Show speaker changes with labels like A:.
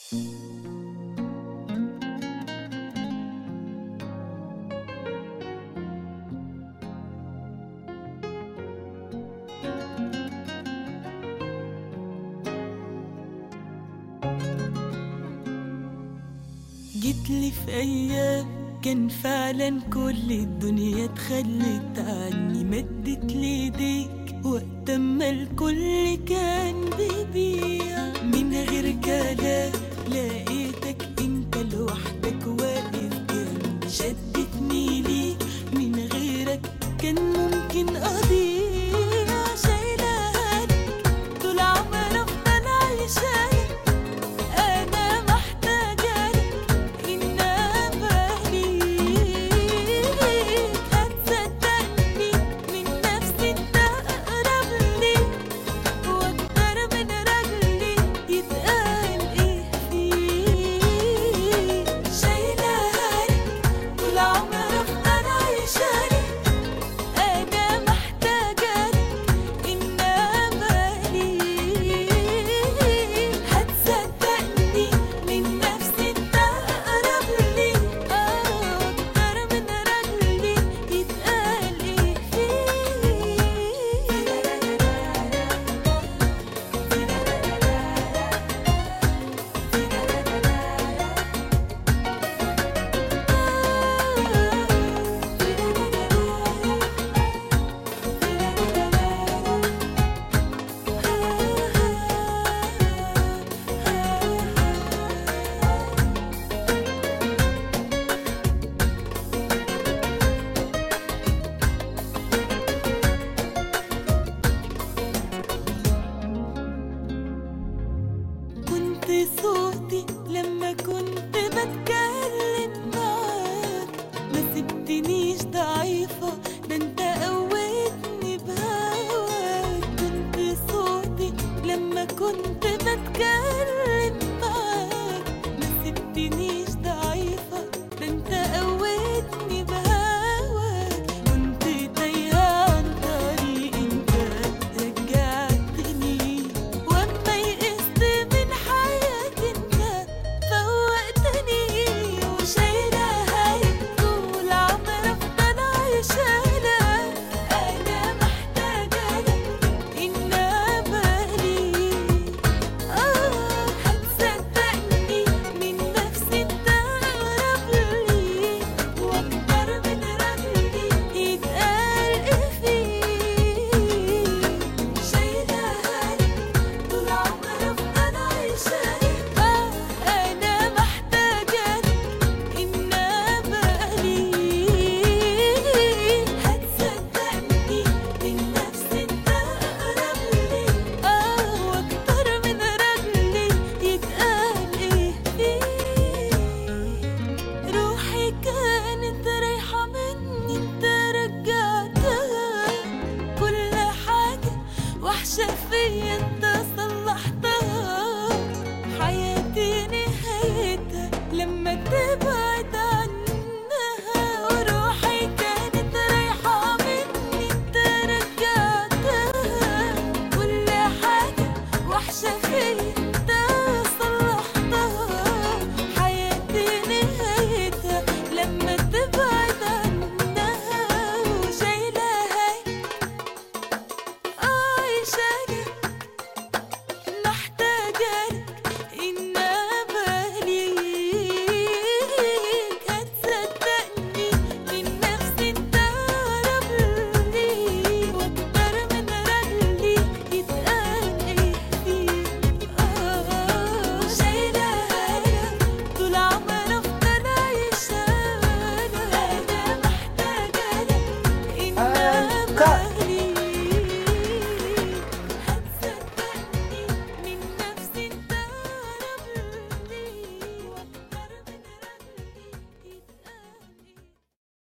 A: جيت لي في ايام كان فعلا كل الدنيا اتخلت عني مدت لي ايديك وقت ما الكل كان بيبيع من غير كلام لقيتك انت لوحدك واقف جنبي شدتني ليك من غيرك كان ممكن اضيع شايلها لك طول عمري افضل عايشة انا محتاجة لك انما ليك هتصدقني من نفسي انت اقرب لي واكتر من رجلي يتقال ايه فيك شايلها لك طول عمري افضل عايشة لك انا محتاجة لك انما ليك هتصدقني من نفسي انت اقرب لي اه اكتر من رجلي يتقال ايه كنت صوتي لما كنت بتكلم معاك ما سبتنيش ضعيفة ده انت قويتني بهواك كنت صوتي لما كنت بتكلم